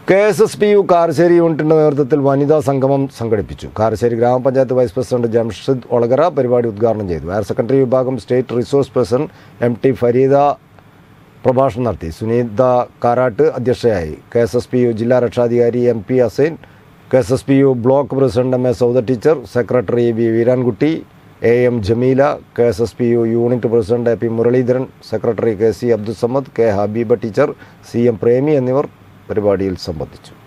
K S S P U Karassery യൂണിറ്റിന്റെ നേതൃത്വത്തിൽ വനിതാ സംഗമം സംഘടിപ്പിച്ചു കാരശ്ശേരി ഗ്രാമപഞ്ചായത്ത് വൈസ് പ്രസിഡന്റ് ജംഷിദ് ഒളകര പരിപാടി ഉദ്ഘാടനം ചെയ്തു ഹയർ സെക്കൻഡറി വിഭാഗം state resource person M T Fareeda പ്രഭാഷണം നടത്തി സുനീത കാരാട്ട് അധ്യക്ഷയായി K S S P U ജില്ലാ രക്ഷാധികാരി M P Assain K S S P U block president M A Sauda teacher secretary B Veerankutty A M Jameela K S S P U unit president A P Muraleedharan secretary K C Abdussamad K Habeeba teacher C M Premi എന്നിവർ പരിപാടിയിൽ സംബന്ധിച്ചു